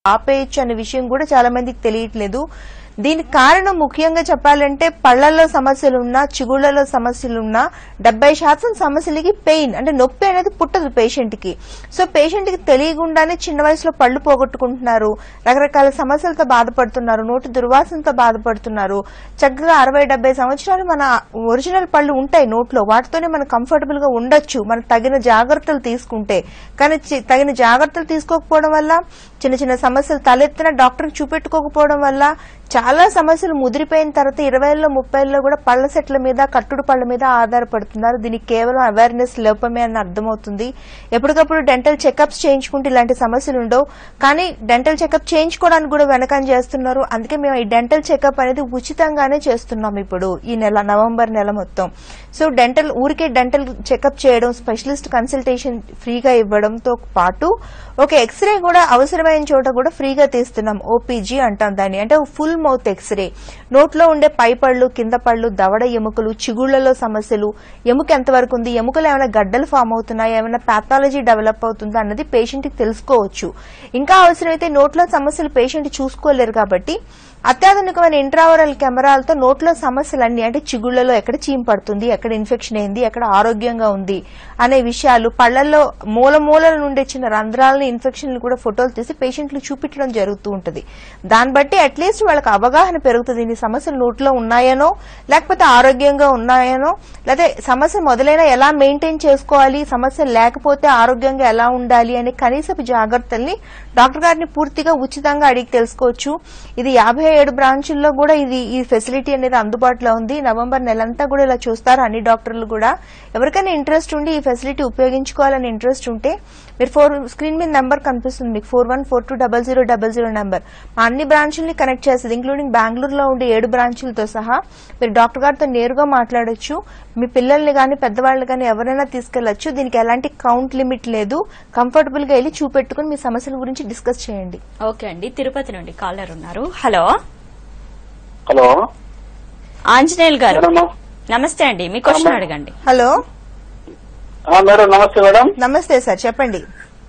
ఆపేయచ్చు అనే విషయం కూడా చాలా మందికి తెలియట్లేదు దీనికి కారణం ముఖ్యంగా చెప్పాలంటే పళ్లలో సమస్యలున్నా చిగుళ్లలో సమస్యలున్నా డెబ్బై శాతం సమస్యలకి పెయిన్ అంటే నొప్పి అనేది పుట్టదు పేషెంట్ కి సో పేషెంట్ కి తెలియకుండానే చిన్న వయసులో పళ్ళు పోగొట్టుకుంటున్నారు రకరకాల సమస్యలతో బాధపడుతున్నారు నోటి దుర్వాసనతో బాధపడుతున్నారు చక్కగా అరవై డెబ్బై సంవత్సరాలు మన ఒరిజినల్ పళ్ళు ఉంటాయి నోట్లో వాటితోనే మనం కంఫర్టబుల్ గా ఉండొచ్చు మనం తగిన జాగ్రత్తలు తీసుకుంటే కానీ చి- తగిన జాగ్రత్తలు తీసుకోకపోవడం వల్ల చిన్న చిన్న సమస్యలు తలెత్తిన డాక్టర్ చూపెట్టుకోకపోవడం వల్ల చాలా సమస్యలు ముదిరిపోయిన తర్వాత ఇరవైలో ముప్పైలో కూడా పళ్ళ సెట్ల మీద కట్టుడు పళ్ళ మీద ఆధారపడుతున్నారు దీనికి కేవలం అవేర్నెస్ లోపమే అని అర్థమవుతుంది ఎప్పటికప్పుడు డెంటల్ చెకప్స్ చేయించుకుంటే ఇలాంటి సమస్యలు ఉండవు కానీ డెంటల్ చెకప్ చేయించుకోవడానికి కూడా వెనకం చేస్తున్నారు అందుకే మేము ఈ డెంటల్ చెకప్ అనేది ఉచితంగానే చేస్తున్నాం ఇప్పుడు ఈ నెల నవంబర్ నెల మొత్తం సో డెంటల్ ఊరికే డెంటల్ చెకప్ చేయడం స్పెషలిస్ట్ కన్సల్టేషన్ ఫ్రీగా ఇవ్వడంతో పాటు ఒక ఎక్స్రే కూడా అవసరమైన చోట కూడా ఫ్రీగా తీస్తున్నాం ఓపీజీ అంటాం దాన్ని అంటే ఫుల్ మౌత్ ఎక్స్రే నోట్లో ఉండే పై పళ్ళు కింద పళ్ళు దవడ ఎముకలు చిగుళ్లలో సమస్యలు ఎముక ఎంతవరకు ఉంది ఎముకలు ఏమైనా గడ్డలు ఫామ్ అవుతున్నాయి ఏమైనా పాథాలజీ డెవలప్ అవుతుందా అన్నది పేషెంట్ కి తెలుసుకోవచ్చు ఇంకా అవసరమైతే నోట్లో సమస్యలు పేషెంట్ చూసుకోలేరు కాబట్టి అత్యాధునికమైన ఇంట్రావరల్ కెమెరాలతో నోట్లో సమస్యలన్నీ అంటే చిగుళ్లలో ఎక్కడ చీమ్ పడుతుంది ఎక్కడ ఇన్ఫెక్షన్ అయింది ఎక్కడ ఆరోగ్యంగా ఉంది అనే విషయాలు పళ్లలో మూల మూలల నుండి వచ్చిన రంధ్రాలని ఇన్ఫెక్షన్లు కూడా ఫోటోలు తీసి పేషెంట్లు చూపించడం జరుగుతూ ఉంటుంది దాన్ని బట్టి అట్లీస్ట్ వాళ్ళకి అవగాహన పెరుగుతుంది ఇన్ని సమస్యలు నోట్లో ఉన్నాయనో లేకపోతే ఆరోగ్యంగా ఉన్నాయనో లేకపోతే సమస్య మొదలైన ఎలా మెయింటైన్ చేసుకోవాలి సమస్య లేకపోతే ఆరోగ్యంగా ఎలా ఉండాలి అనే కనీసపు జాగ్రత్తల్ని డాక్టర్ గారిని పూర్తిగా ఉచితంగా అడిగి తెలుసుకోవచ్చు ఇది యాభై ఏడు బ్రాంచుల్లో కూడా ఇది ఈ ఫెసిలిటీ అనేది అందుబాటులో ఉంది నవంబర్ నెలంతా కూడా ఇలా చూస్తారు అన్ని డాక్టర్లు కూడా ఎవరికైనా ఇంట్రెస్ట్ ఉండి ఈ ఫెసిలిటీ ఉపయోగించుకోవాలని ఇంట్రెస్ట్ ఉంటే మీరు ఫోర్ స్క్రీన్ మీద నెంబర్ కనిపిస్తుంది మీకు four one four two double zero double zero number మా అన్ని బ్రాంచుల్ని కనెక్ట్ చేస్తుంది ఇంక్లూడింగ్ బెంగళూరులో ఉండే ఏడు బ్రాంచులతో సహా మీరు డాక్టర్ గారితో నేరుగా మాట్లాడొచ్చు మీ పిల్లల్ని కానీ పెద్దవాళ్ళని కానీ ఎవరైనా తీసుకెళ్లొచ్చు దీనికి ఎలాంటి కౌంట్ లిమిట్ లేదు కంఫర్టబుల్ గా వెళ్ళి చూపెట్టుకుని మీ సమస్యల గురించి డిస్కస్ చేయండి ఓకే అండి తిరుపతి నుండి కాలర్ ఉన్నారు హలో హలో ఆంజనేయులు గారు మేడం నమస్తే అండి మీ క్వశ్చన్ అడగండి హలో ఆ, మేడం నమస్తే మేడం నమస్తే సార్ చెప్పండి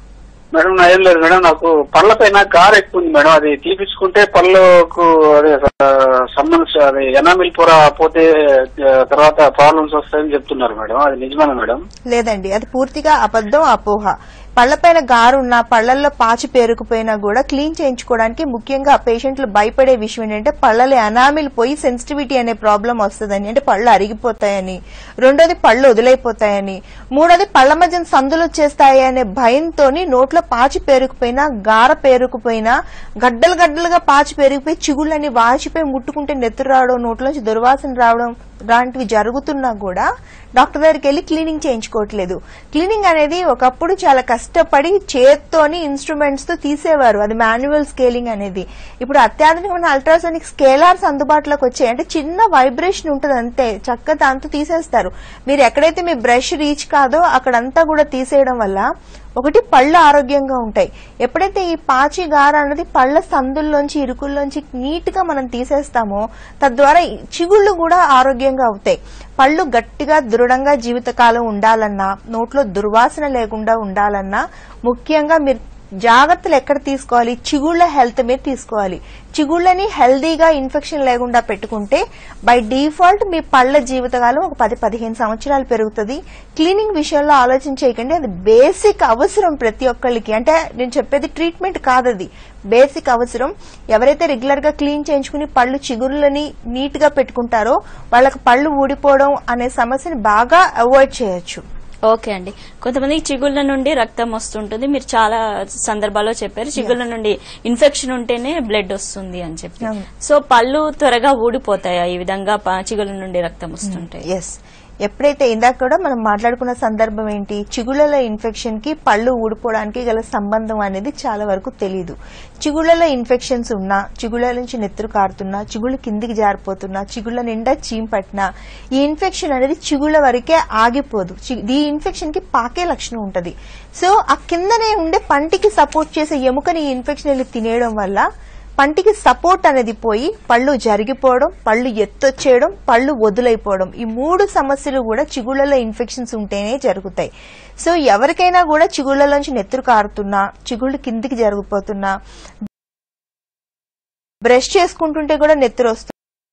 మేడం నా ఏం లేదు మేడం నాకు పళ్ళ పైన గార ఎక్కువ ఉంది మేడం అది తీపించుకుంటే పళ్ళకు అదే సంబంధించి అది ఎనామిల్ పొర పోతే ఆ, తర్వాత ప్రాబ్లమ్స్ వస్తాయని చెప్తున్నారు మేడం అది నిజమేనా మేడం లేదండి అది పూర్తిగా అబద్ధం అపోహ పళ్ళపైన గారున్నా పళ్ళల్లో పాచి పేరుకుపోయినా కూడా క్లీన్ చేయించుకోవడానికి ముఖ్యంగా పేషెంట్లు భయపడే విషయం ఏంటంటే పళ్ళలో ఎనామిల్ పోయి సెన్సిటివిటీ అనే ప్రాబ్లం వస్తుందని అంటే పళ్ళు అరిగిపోతాయని రెండోది పళ్ళు వదిలైపోతాయని మూడోది పళ్ళ మధ్య సందులు వచ్చేస్తాయి అనే భయంతోని నోట్లో పాచి పేరుకుపోయినా గార పేరుకుపోయినా గడ్డలు గడ్డలుగా పాచి పేరుకుపోయి చిగుళ్ళని వాచిపోయి ముట్టుకుంటే నెత్తురు రావడం నోట్లోంచి దుర్వాసన రావడం లాంటివి జరుగుతున్నా కూడా డాక్టర్ దగ్గరికి వెళ్ళి క్లీనింగ్ చేయించుకోవట్లేదు క్లీనింగ్ అనేది ఒకప్పుడు చాలా కష్టపడి చేత్తోని ఇన్స్ట్రుమెంట్స్ తో తీసేవారు అది మాన్యువల్ స్కేలింగ్ అనేది ఇప్పుడు అత్యాధునికమైన అల్ట్రాసోనిక్ స్కేలార్స్ అందుబాటులోకి వచ్చాయి అంటే చిన్న వైబ్రేషన్ ఉంటుంది అంతే చక్కగా దాంతో తీసేస్తారు మీరు ఎక్కడైతే మీ బ్రష్ రీచ్ కాదో అక్కడంతా కూడా తీసేయడం వల్ల ఒకటి పళ్ళు ఆరోగ్యంగా ఉంటాయి ఎప్పుడైతే ఈ పాచి గార అన్నది పళ్ళ సందుల్లోంచి ఇరుకుల్లోంచి నీట్ గా మనం తీసేస్తామో తద్వారా ఈ చిగుళ్ళు కూడా ఆరోగ్యంగా అవుతాయి పళ్ళు గట్టిగా దృఢంగా జీవితకాలం ఉండాలన్నా నోట్లో దుర్వాసన లేకుండా ఉండాలన్నా ముఖ్యంగా మీరు జాగ్రత్తలు ఎక్కడ తీసుకోవాలి చిగుళ్ళ హెల్త్ మీద తీసుకోవాలి చిగుళ్ళని హెల్దీగా ఇన్ఫెక్షన్ లేకుండా పెట్టుకుంటే బై డిఫాల్ట్ మీ పళ్ళ జీవితకాలం ఒక పది పదిహేను సంవత్సరాలు పెరుగుతుంది క్లీనింగ్ విషయంలో ఆలోచించేయకండి అది బేసిక్ అవసరం ప్రతి ఒక్కళ్ళకి అంటే నేను చెప్పేది ట్రీట్మెంట్ కాదది బేసిక్ అవసరం ఎవరైతే రెగ్యులర్ గా క్లీన్ చేయించుకుని పళ్ళు చిగురులని నీట్ గా పెట్టుకుంటారో వాళ్ళకి పళ్ళు ఊడిపోవడం అనే సమస్యని బాగా అవాయిడ్ చేయొచ్చు ఓకే అండి కొంతమందికి చిగుళ్ళ నుండి రక్తం వస్తుంటుంది మీరు చాలా సందర్భాల్లో చెప్పారు చిగుళ్ళ నుండి ఇన్ఫెక్షన్ ఉంటేనే బ్లడ్ వస్తుంది అని చెప్పి అవును. సో పళ్ళు త్వరగా ఊడిపోతాయా ఈ విధంగా ప- చిగుళ్ళ నుండి రక్తం వస్తుంటాయి ఎస్ ఎప్పుడైతే ఇందాక కూడా మనం మాట్లాడుకున్న సందర్భం ఏంటి చిగుళ్ళలో ఇన్ఫెక్షన్ కి పళ్ళు ఊడిపోవడానికి గల సంబంధం అనేది చాలా వరకు తెలియదు చిగుళ్ళలో ఇన్ఫెక్షన్స్ ఉన్నా చిగుళ్ళ నుంచి నెత్తురు కారుతున్నా చిగుళ్ళు కిందికి జారిపోతున్నా చిగుళ్ళ నిండా చీమ్ పట్టినా ఈ ఇన్ఫెక్షన్ అనేది చిగుళ్ళ వరకే ఆగిపోదు చి- ఈ ఇన్ఫెక్షన్ కి పాకే లక్షణం ఉంటది సో ఆ కిందనే ఉండే పంటికి సపోర్ట్ చేసే ఎముకని ఈ ఇన్ఫెక్షన్ వెళ్ళి తినేయడం వల్ల పంటికి సపోర్ట్ అనేది పోయి పళ్ళు జరిగిపోవడం పళ్ళు ఎత్తొచ్చేయడం పళ్ళు వదులైపోవడం ఈ మూడు సమస్యలు కూడా చిగుళ్ళలో ఇన్ఫెక్షన్స్ ఉంటేనే జరుగుతాయి సో ఎవరికైనా కూడా చిగుళ్ళలోంచి నెత్తురు కారుతున్నా చిగుళ్ళు కిందికి జరిగిపోతున్నా బ్రష్ చేసుకుంటుంటే కూడా నెత్తురు వస్తుంది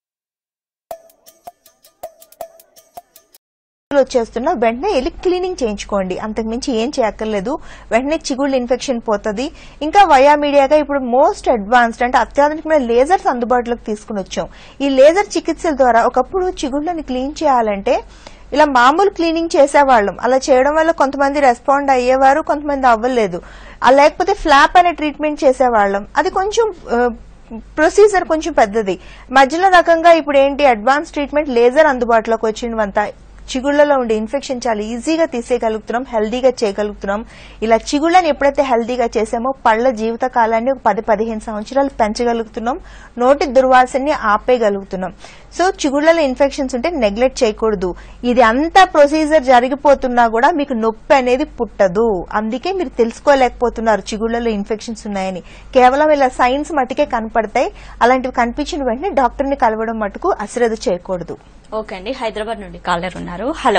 వచ్చేస్తున్నా వెంటనే వెళ్ళి క్లీనింగ్ చేయించుకోండి అంతకుమించి ఏం చేయక్కర్లేదు వెంటనే చిగుళ్ళు ఇన్ఫెక్షన్ పోతుంది ఇంకా వయా మీడియాగా ఇప్పుడు మోస్ట్ అడ్వాన్స్డ్ అంటే అత్యాధునికమైన లేజర్స్ అందుబాటులోకి తీసుకుని వచ్చాం ఈ లేజర్ చికిత్సల ద్వారా ఒకప్పుడు చిగుళ్ళని క్లీన్ చేయాలంటే ఇలా మామూలు క్లీనింగ్ చేసేవాళ్ళం అలా చేయడం వల్ల కొంతమంది రెస్పాండ్ అయ్యేవారు కొంతమంది అవ్వలేదు అలా లేకపోతే ఫ్లాప్ అనే ట్రీట్మెంట్ చేసేవాళ్ళం అది కొంచెం ఆ, ప్రొసీజర్ కొంచెం పెద్దది మధ్యలో రకంగా ఇప్పుడు ఏంటి అడ్వాన్స్ ట్రీట్మెంట్ లేజర్ అందుబాటులోకి వచ్చినవంతా చిగుళ్లలో ఉండే ఇన్ఫెక్షన్ చాలా ఈజీగా తీసేయగలుగుతున్నాం హెల్దీగా చేయగలుగుతున్నాం ఇలా చిగుళ్ళని ఎప్పుడైతే హెల్దీగా చేసామో పళ్ళ జీవిత కాలాన్ని ఒక పది పదిహేను సంవత్సరాలు పెంచగలుగుతున్నాం నోటి దుర్వాసనని ఆపేయగలుగుతున్నాం సో చిగుళ్ళలో ఇన్ఫెక్షన్స్ ఉంటే నెగ్లెక్ట్ చేయకూడదు ఇది అంతా ప్రొసీజర్ జరిగిపోతున్నా కూడా మీకు నొప్పి అనేది పుట్టదు అందుకే మీరు తెలుసుకోలేకపోతున్నారు చిగుళ్ళలో ఇన్ఫెక్షన్స్ ఉన్నాయని కేవలం ఇలా సైన్స్ మట్టుకే కనపడతాయి అలాంటివి కనిపించిన వెంటనే డాక్టర్ని కలవడం మటుకు అశ్రద్ధ చేయకూడదు ఓకే అండి హైదరాబాద్ నుండి కాలర్ ఉన్నారు హలో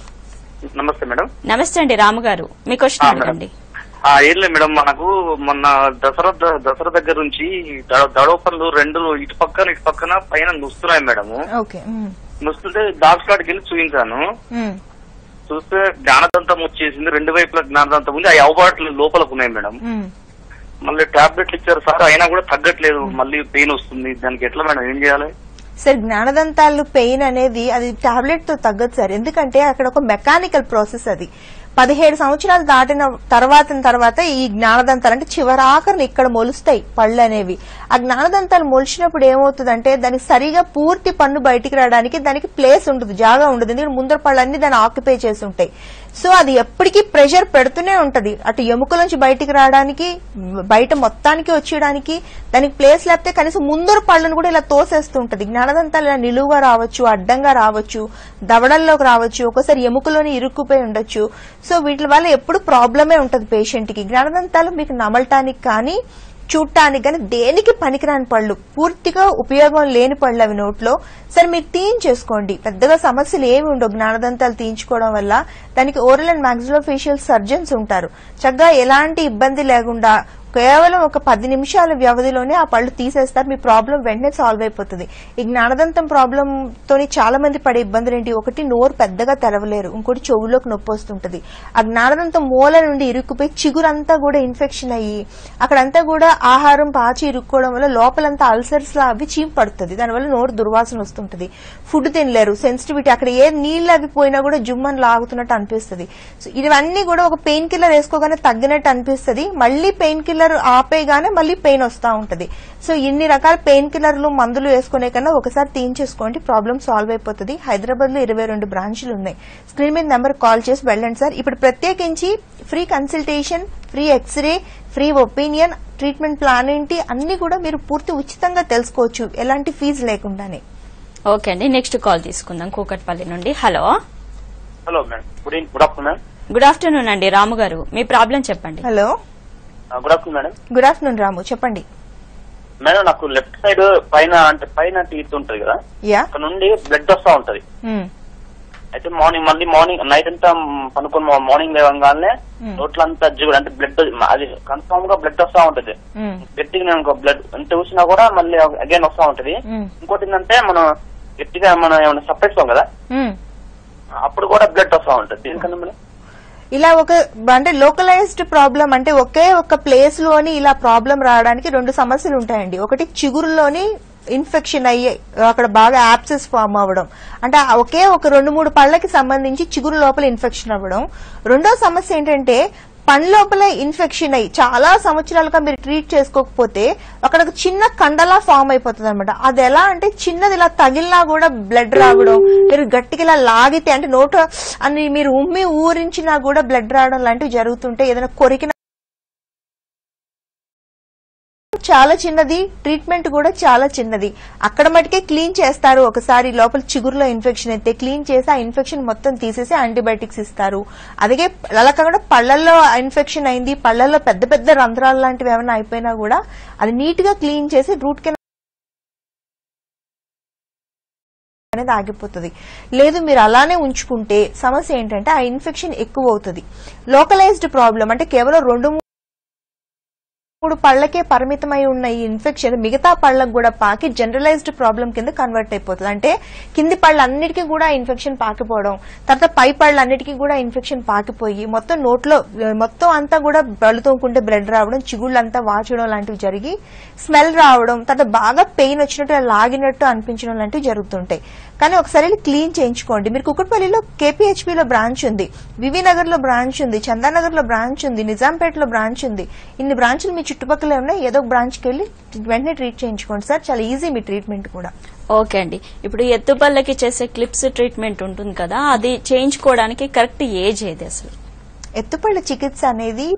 నమస్తే మేడం నమస్తే అండి రాము గారు మీ క్వశ్చన్ అడగండి ఆ, ఏం లేదు మేడం మనకు మొన్న దసరా ద- దసరా దగ్గర నుంచి దడ- దడోపర్లు రెండు ఇటు పక్కన ఇటు పక్కన పైన నుస్తున్నాయి మేడం ఓకే ఉమ్, నుస్తుంటే డాక్టర్ కాడికి వెళ్ళి చూపించాను ఉమ్, చూస్తే జ్ఞానదంతం వచ్చేసింది రెండు వైపుల జ్ఞానదంతం ఉంది ఆ అవబాట్లు లోపలకు ఉన్నాయి మేడం ఉమ్. మళ్ళీ టాబ్లెట్లు ఇచ్చారు సార్ అయినా కూడా తగ్గట్లేదు మళ్ళీ పెయిన్ వస్తుంది దానికి ఎట్లా మేడం ఏం చేయాలి సార్ జ్ఞానదంతాలు పెయిన్ అనేది అది టాబ్లెట్ తో తగ్గదు సార్ ఎందుకంటే అక్కడ ఒక మెకానికల్ ప్రాసెస్ అది పదిహేడు సంవత్సరాలు దాటిన తర్వాత తర్వాత ఈ జ్ఞానదంతాలు అంటే చివరాఖరిని ఇక్కడ మొలుస్తాయి పళ్ళు అనేవి ఆ జ్ఞానదంతాలు మొలిచినప్పుడు ఏమవుతుందంటే దానికి సరిగా పూర్తి పన్ను బయటికి రావడానికి దానికి ప్లేస్ ఉండదు జాగా ఉండదు ఎందుకంటే ముందర పళ్ళన్నీ దాన్ని ఆక్యుపై చేసి ఉంటాయి సో అది ఎప్పటికీ ప్రెషర్ పెడుతూనే ఉంటది అటు ఎముకల నుంచి బయటికి రావడానికి బయట మొత్తానికి వచ్చేయడానికి దానికి ప్లేస్ లేకపోతే కనీసం ముందర పళ్ళను కూడా ఇలా తోసేస్తూ ఉంటది జ్ఞానదంతాలు ఇలా నిలువుగా రావచ్చు అడ్డంగా రావచ్చు దవడల్లోకి రావచ్చు ఒక్కోసారి ఎముకలోని ఇరుక్కుపోయి ఉండొచ్చు సో వీటి వల్ల ఎప్పుడు ప్రాబ్లమే ఉంటది పేషెంట్ కి జ్ఞానదంతాలు మీకు నమలటానికి కానీ చూడటానికి కానీ దేనికి పనికిరాని పళ్ళు పూర్తిగా ఉపయోగం లేని పళ్ళు అవి నోట్లో సరే మీరు తీయించేసుకోండి పెద్దగా సమస్యలు ఏమి ఉండవు జ్ఞానదంతాలు తీయించుకోవడం వల్ల దానికి ఓరల్ అండ్ మాక్సిలోఫేషియల్ సర్జన్స్ ఉంటారు చక్కగా ఎలాంటి ఇబ్బంది లేకుండా కేవలం ఒక పది నిమిషాల వ్యవధిలోనే ఆ పళ్ళు తీసేస్తారు మీ ప్రాబ్లం వెంటనే సాల్వ్ అయిపోతుంది ఈ జ్ఞానదంతం ప్రాబ్లం తోని చాలా మంది పడే ఇబ్బందులు ఏంటి ఒకటి నోరు పెద్దగా తెరవలేరు ఇంకోటి చెవులోకి నొప్పి వస్తుంటది ఆ జ్ఞానదంతం మూల నుండి ఇరుక్కుపోయి చిగురంతా కూడా ఇన్ఫెక్షన్ అయ్యి అక్కడంతా కూడా ఆహారం పాచి ఇరుక్కోవడం వల్ల లోపలంతా అల్సర్స్ లా అవి చీమ్ పడుతుంది దానివల్ల నోరు దుర్వాసన వస్తుంటది ఫుడ్ తినలేరు సెన్సిటివిటీ అక్కడ ఏ నీళ్ళు అవి పోయినా కూడా జుమ్మని లాగుతున్నట్టు అనిపిస్తుంది సో ఇవన్నీ కూడా ఒక పెయిన్ కిల్లర్ వేసుకోగానే తగ్గినట్టు అనిపిస్తుంది మళ్ళీ పెయిన్ కిల్లర్ ఆపేయగానే మళ్ళీ పెయిన్ వస్తూ ఉంటది సో ఇన్ని రకాల పెయిన్ కిల్లర్లు మందులు వేసుకునే కన్నా ఒకసారి తీయించేసుకోండి ప్రాబ్లం సాల్వ్ అయిపోతుంది హైదరాబాద్ లో ఇరవై రెండు బ్రాంచ్లు ఉన్నాయి స్క్రీన్ మీద నెంబర్ కాల్ చేసి వెళ్ళండి సార్ ఇప్పుడు ప్రత్యేకించి free consultation free x-ray free opinion treatment plan ఏంటి అన్ని కూడా మీరు పూర్తి ఉచితంగా తెలుసుకోవచ్చు ఎలాంటి ఫీజు లేకుండానే ఓకే అండి నెక్స్ట్ కాల్ తీసుకుందాం కూకట్పల్లి నుండి hello hello madam good evening good afternoon good afternoon అండి రాము గారు మీ ప్రాబ్లం చెప్పండి hello good afternoon madam good afternoon Ramu చెప్పండి మేడం నాకు లెఫ్ట్ సైడ్ పైన అంటే పైన టీత్ ఉంటది కదా యా అక్కడ నుండి బ్లడ్ వస్తా ఉంటది మ్, అయితే మార్నింగ్ మళ్ళీ మార్నింగ్ నైట్ అంతా పనుకొని మార్నింగ్ లేవగానే Hmm. నోట్లో అంతా జిగుడు అంటే బ్లడ్ అది కన్ఫర్మ్ గా బ్లడ్ వస్తా ఉంటది మ్, గట్టిగా నేను బ్లడ్ ఎంత చూసినా కూడా మళ్ళీ అగైన్ వస్తా ఉంటది మ్, ఇంకోటి ఏంటంటే మనం గట్టిగా మనం ఏమైనా సపరేట్స్తాం కదా మ్. అప్పుడు కూడా బ్లడ్ వస్తా ఉంటది దీనికన్నా మేడం ఇలా ఒక అంటే లోకలైజ్డ్ ప్రాబ్లం అంటే ఒకే ఒక ప్లేస్ లోని ఇలా ప్రాబ్లం రావడానికి రెండు సమస్యలు ఉంటాయండి ఒకటి చిగురులోని ఇన్ఫెక్షన్ అయ్యి అక్కడ బాగా యాప్సెస్ ఫామ్ అవ్వడం అంటే ఆ ఒకే ఒక రెండు మూడు పళ్ళకి సంబంధించి చిగురు లోపల ఇన్ఫెక్షన్ అవ్వడం రెండో సమస్య ఏంటంటే పని లోపల ఇన్ఫెక్షన్ అయ్యి చాలా సంవత్సరాలుగా మీరు ట్రీట్ చేసుకోకపోతే అక్కడ ఒక చిన్న కండలా ఫామ్ అయిపోతుంది అనమాట అది ఎలా అంటే చిన్నది ఇలా తగిలినా కూడా బ్లడ్ రావడం మీరు గట్టిగా ఇలా లాగితే అంటే నోట అని మీరు ఉమ్మి ఊరించినా కూడా బ్లడ్ రావడం లాంటివి జరుగుతుంటే ఏదైనా కొరికిన చాలా చిన్నది ట్రీట్మెంట్ కూడా చాలా చిన్నది అక్కడ మటుకే క్లీన్ చేస్తారు ఒకసారి లోపల చిగురులో ఇన్ఫెక్షన్ అయితే క్లీన్ చేసి ఆ ఇన్ఫెక్షన్ మొత్తం తీసేసి యాంటీబయాటిక్స్ ఇస్తారు అదే అలా కాకుండా పళ్ళల్లో ఇన్ఫెక్షన్ అయింది పళ్ళల్లో పెద్ద పెద్ద రంధ్రాలు లాంటివి ఏమైనా అయిపోయినా కూడా అది నీట్ గా క్లీన్ చేసి రూట్ కెనాల్ అనేది ఆగిపోతుంది లేదు మీరు అలానే ఉంచుకుంటే సమస్య ఏంటంటే ఆ ఇన్ఫెక్షన్ ఎక్కువ అవుతుంది లోకలైజ్డ్ ప్రాబ్లం అంటే కేవలం రెండు మూడు పళ్ళకే పరిమితమై ఉన్న ఈ ఇన్ఫెక్షన్ మిగతా పళ్ళకు కూడా పాకి జనరలైజ్డ్ ప్రాబ్లం కింద కన్వర్ట్ అయిపోతుంది అంటే కింది పళ్ళన్నిటికీ కూడా ఇన్ఫెక్షన్ పాకిపోవడం తర్వాత పై పళ్ళన్నిటికీ కూడా ఇన్ఫెక్షన్ పాకిపోయి మొత్తం నోట్లో మొత్తం అంతా కూడా బళ్ళు తోముకుంటే బ్లడ్ రావడం చిగుళ్ళంతా వాచడం లాంటివి జరిగి స్మెల్ రావడం తర్వాత బాగా పెయిన్ వచ్చినట్టు లాగినట్టు అనిపించడం లాంటివి జరుగుతుంటాయి కానీ ఒకసారి వెళ్ళి క్లీన్ చేయించుకోండి మీరు కుక్కట్పల్లిలో కేపీహెచ్పీలో బ్రాంచ్ ఉంది వివి నగర్ లో బ్రాంచ్ ఉంది చందానగర్ లో బ్రాంచ్ ఉంది నిజాంపేటలో బ్రాంచ్ ఉంది ఇన్ని బ్రాంచ్లు మీ చుట్టుపక్కల ఉన్నాయి ఏదో ఒక బ్రాంచ్కి వెళ్ళి వెంటనే ట్రీట్ చేయించుకోండి సార్ చాలా ఈజీ మీ ట్రీట్మెంట్ కూడా ఓకే అండి ఇప్పుడు ఎత్తుపల్లకి చేసే క్లిప్స్ ట్రీట్మెంట్ ఉంటుంది కదా అది చేయించుకోవడానికి కరెక్ట్ ఏజ్ ఏది అసలు ఎత్తుపళ్ళ చికిత్స అనేది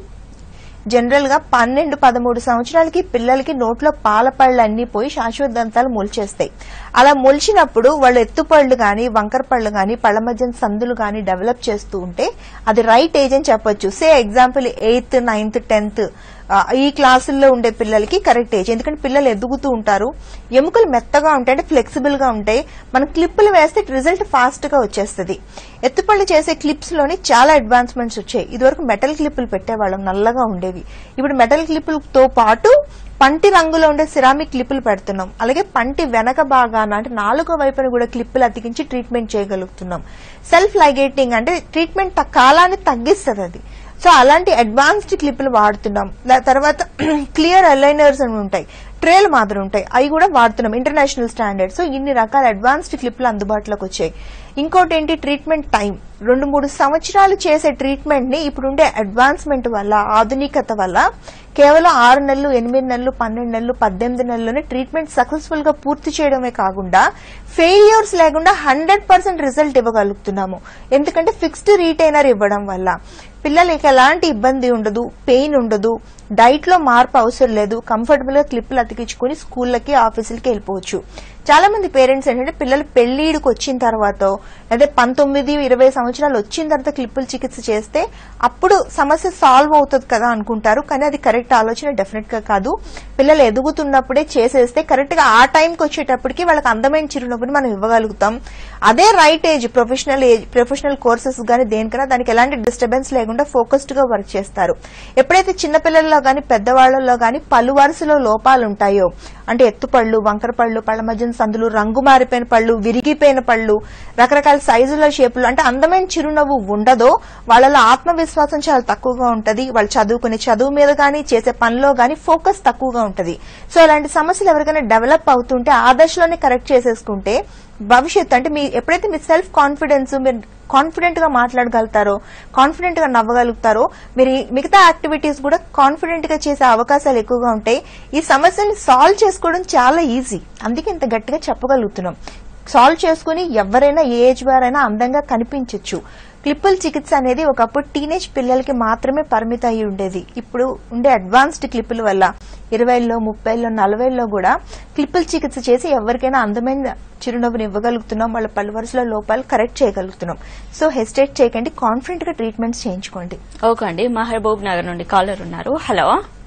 జనరల్ గా పన్నెండు పదమూడు సంవత్సరాలకి పిల్లలకి నోట్లో పాల పళ్ళు అన్ని పోయి శాశ్వత దంతాలు మొలిచేస్తాయి అలా మొలిచినప్పుడు వాళ్ళు ఎత్తుపళ్ళు గాని వంకర పళ్ళు గాని పళ్ళ మధ్య సందులు గాని డెవలప్ చేస్తూ ఉంటే అది రైట్ ఏజ్ అని చెప్పొచ్చు say example eighth ninth tenth ఈ క్లాసుల్లో ఉండే పిల్లలకి కరెక్ట్ ఏజ్ ఎందుకంటే పిల్లలు ఎదుగుతూ ఉంటారు ఎముకలు మెత్తగా ఉంటాయి అంటే ఫ్లెక్సిబుల్ గా ఉంటాయి మనం క్లిప్పులు వేస్తే రిజల్ట్ ఫాస్ట్ గా వచ్చేస్తుంది ఎత్తుపళ్ళు చేసే క్లిప్స్ లోని చాలా అడ్వాన్స్మెంట్స్ వచ్చాయి ఇదివరకు మెటల్ క్లిప్పులు పెట్టేవాళ్ళం నల్లగా ఉండేవి ఇప్పుడు మెటల్ క్లిప్పులతో పాటు పంటి రంగులో ఉండే సిరామిక్ క్లిప్పులు పెడుతున్నాం అలాగే పంటి వెనక భాగాన అంటే నాలుగో వైపున కూడా క్లిప్పులు అతికించి ట్రీట్మెంట్ చేయగలుగుతున్నాం సెల్ఫ్ లైగేటింగ్ అంటే ట్రీట్మెంట్ త- కాలాన్ని తగ్గిస్తుంది అది సో అలాంటి అడ్వాన్స్డ్ క్లిప్పులు వాడుతున్నాం దా- తర్వాత క్లియర్ అలైనర్స్ అని ఉంటాయి ట్రేలు మాదిరి ఉంటాయి అవి కూడా వాడుతున్నాం ఇంటర్నేషనల్ స్టాండర్డ్ సో ఇన్ని రకాల అడ్వాన్స్డ్ క్లిప్లు అందుబాటులోకి వచ్చాయి ఇంకోటి ఏంటి ట్రీట్మెంట్ టైం రెండు మూడు సంవత్సరాలు చేసే ట్రీట్మెంట్ ని ఇప్పుడుండే అడ్వాన్స్మెంట్ వల్ల ఆధునికత వల్ల కేవలం ఆరు నెలలు ఎనిమిది నెలలు పన్నెండు నెలలు పద్దెనిమిది నెలల్లోనే ట్రీట్మెంట్ సక్సెస్ఫుల్ గా పూర్తి చేయడమే కాకుండా ఫెయిల్యూర్స్ లేకుండా హండ్రెడ్ పర్సెంట్ రిజల్ట్ ఇవ్వగలుగుతున్నాము ఎందుకంటే ఫిక్స్డ్ రీటైనర్ ఇవ్వడం వల్ల పిల్లలకి ఎలాంటి ఇబ్బంది ఉండదు పెయిన్ ఉండదు డైట్ లో మార్పు అవసరం లేదు కంఫర్టబుల్ గా క్లిప్లు అతికించుకుని స్కూళ్ళకి ఆఫీసులకి వెళ్ళిపోవచ్చు చాలా మంది పేరెంట్స్ ఏంటంటే పిల్లలు పెళ్లిడికి వచ్చిన తర్వాత అదే పంతొమ్మిది ఇరవై సంవత్సరాలు వచ్చిన తర్వాత క్లిప్పులు చికిత్స చేస్తే అప్పుడు సమస్య సాల్వ్ అవుతుంది కదా అనుకుంటారు కానీ అది కరెక్ట్ ఆలోచన డెఫినెట్ గా కాదు పిల్లలు ఎదుగుతున్నప్పుడే చేసేస్తే కరెక్ట్ గా ఆ టైంకి వచ్చేటప్పటికి వాళ్ళకి అందమైన చిరునవ్వుని మనం ఇవ్వగలుగుతాం అదే right age professional age professional courses గానీ దేనికైనా దానికి ఎలాంటి డిస్టర్బెన్స్ లేకుండా ఫోకస్డ్ గా వర్క్ చేస్తారు ఎప్పుడైతే చిన్నపిల్లల్లో గానీ పెద్దవాళ్లలో గానీ పలు వరుసలో లోపాలు ఉంటాయో అంటే ఎత్తుపళ్ళు వంకర పళ్ళు పళ్ళ మధ్యన సందులు రంగు మారిపోయిన పళ్ళు విరిగిపోయిన పళ్ళు రకరకాల సైజుల షేపులు అంటే అందమైన చిరునవ్వు ఉండదో వాళ్ళలో ఆత్మవిశ్వాసం చాలా తక్కువగా ఉంటది వాళ్ళు చదువుకునే చదువు మీద గానీ చేసే పనిలో గానీ ఫోకస్ తక్కువగా ఉంటది సో అలాంటి సమస్యలు ఎవరికైనా డెవలప్ అవుతుంటే ఆ దశలోనే కరెక్ట్ చేసేసుకుంటే భవిష్యత్తు అంటే మీ ఎప్పుడైతే మీ సెల్ఫ్ కాన్ఫిడెన్స్ మీరు కాన్ఫిడెంట్ గా మాట్లాడగలుగుతారో కాన్ఫిడెంట్ గా నవ్వగలుగుతారో మీరు ఈ మిగతా యాక్టివిటీస్ కూడా కాన్ఫిడెంట్ గా చేసే అవకాశాలు ఎక్కువగా ఉంటాయి ఈ సమస్యని సాల్వ్ చేసుకోవడం చాలా ఈజీ అందుకే ఇంత గట్టిగా చెప్పగలుగుతున్నాం సాల్వ్ చేసుకుని ఎవరైనా ఏ ఏజ్ వారైనా అందంగా కనిపించవచ్చు క్లిప్పుల చికిత్స అనేది ఒకప్పుడు టీనేజ్ పిల్లలకి మాత్రమే పరిమిత అయి ఉండేది ఇప్పుడు ఉండే అడ్వాన్స్డ్ క్లిప్పుల వల్ల ఇరవైలో ముప్పైలో నలభైలో కూడా క్లిప్పుల చికిత్స చేసి ఎవరికైనా అందమైన చిరునవ్వుని ఇవ్వగలుగుతున్నాం వాళ్ళ పలు వరుసల లోపాలు కరెక్ట్ చేయగలుగుతున్నాం సో హెసిటేట్ చేయకండి కాన్ఫిడెంట్ గా ట్రీట్మెంట్స్ చేయించుకోండి ఓకే అండి మహబూబ్ నగర్ నుండి కాలర్ ఉన్నారు హలో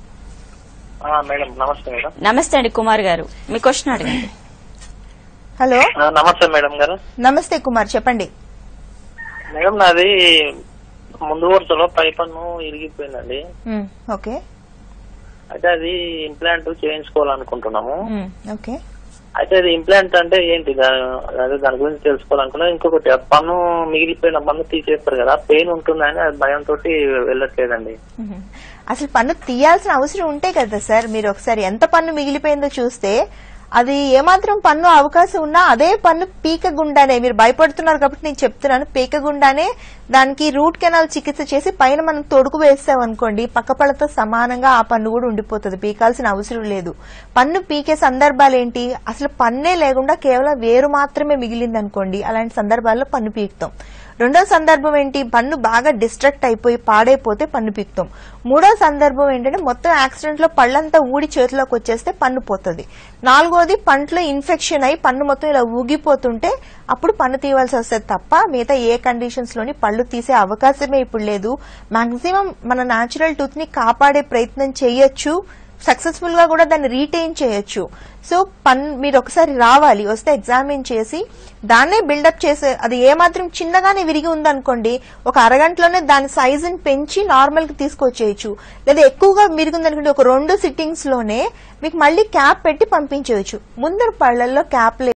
ఆ, మేడం నమస్తే మేడం నమస్తే అండి కుమార్ గారు మీ క్వశ్చన్ అడగండి హలో ఆ, నమస్తే మేడం గారు నమస్తే కుమార్ చెప్పండి మేడం నాది ముందు వరుసలో పై పన్ను ఇరిగిపోయిందండి మ్, ఓకే అయితే అది ఇంప్లాంట్ చేయించుకోవాలనుకుంటున్నాము మ్, ఓకే అయితే అది ఇంప్లాంట్ అంటే ఏంటి దా- అదే దాని గురించి తెలుసుకోవాలనుకున్నా ఇంకొకటి ఆ పన్ను మిగిలిపోయిన పన్ను తీసేస్తారు కదా పెయిన్ ఉంటుందని అది భయంతో వెళ్ళట్లేదండి మ్మ్. అసలు పన్ను తీయాల్సిన అవసరం ఉంటే కదా సార్ మీరు ఒకసారి ఎంత పన్ను మిగిలిపోయిందో చూస్తే అది ఏమాత్రం పన్ను అవకాశం ఉన్నా అదే పన్ను పీక గుండానే మీరు భయపడుతున్నారు కాబట్టి నేను చెప్తున్నాను పీక గుండానే దానికి రూట్ కెనాల్ చికిత్స చేసి పైన మనం తొడుగు వేస్తాం అనుకోండి పక్క పళ్ళతో సమానంగా ఆ పన్ను కూడా ఉండిపోతుంది పీకాల్సిన అవసరం లేదు పన్ను పీకే సందర్భాలు ఏంటి అసలు పన్నే లేకుండా కేవలం వేరు మాత్రమే మిగిలింది అనుకోండి అలాంటి సందర్భాల్లో పన్ను పీకుతాం రెండో సందర్భం ఏంటి పన్ను బాగా డిస్ట్రక్ట్ అయిపోయి పాడైపోతే పన్ను పీకుతాం మూడో సందర్భం ఏంటంటే మొత్తం యాక్సిడెంట్ లో పళ్ళంతా ఊడి చేతిలోకి వచ్చేస్తే పన్ను పోతుంది నాలుగోది పంటలో ఇన్ఫెక్షన్ అయి పన్ను మొత్తం ఇలా ఊగిపోతుంటే అప్పుడు పన్ను తీయవలసి వస్తుంది తప్ప మిగతా ఏ కండిషన్స్ లోని పళ్ళు తీసే అవకాశమే ఇప్పుడు లేదు మాక్సిమం మన న్యాచురల్ టూత్ ని కాపాడే ప్రయత్నం చేయొచ్చు సక్సెస్ఫుల్ గా కూడా దాన్ని రీటైన్ చేయొచ్చు సో పన్ మీరు ఒకసారి రావాలి వస్తే ఎగ్జామిన్ చేసి దాన్నే బిల్డప్ చేసే అది ఏమాత్రం చిన్నగానే విరిగి ఉందనుకోండి ఒక అరగంటలోనే దాని సైజుని పెంచి నార్మల్ కి తీసుకొచ్చేయచ్చు లేదా ఎక్కువగా విరిగి ఉందనుకోండి ఒక రెండు సిట్టింగ్స్ లోనే మీకు మళ్ళీ క్యాప్ పెట్టి పంపించవచ్చు ముందర పళ్ళల్లో క్యాప్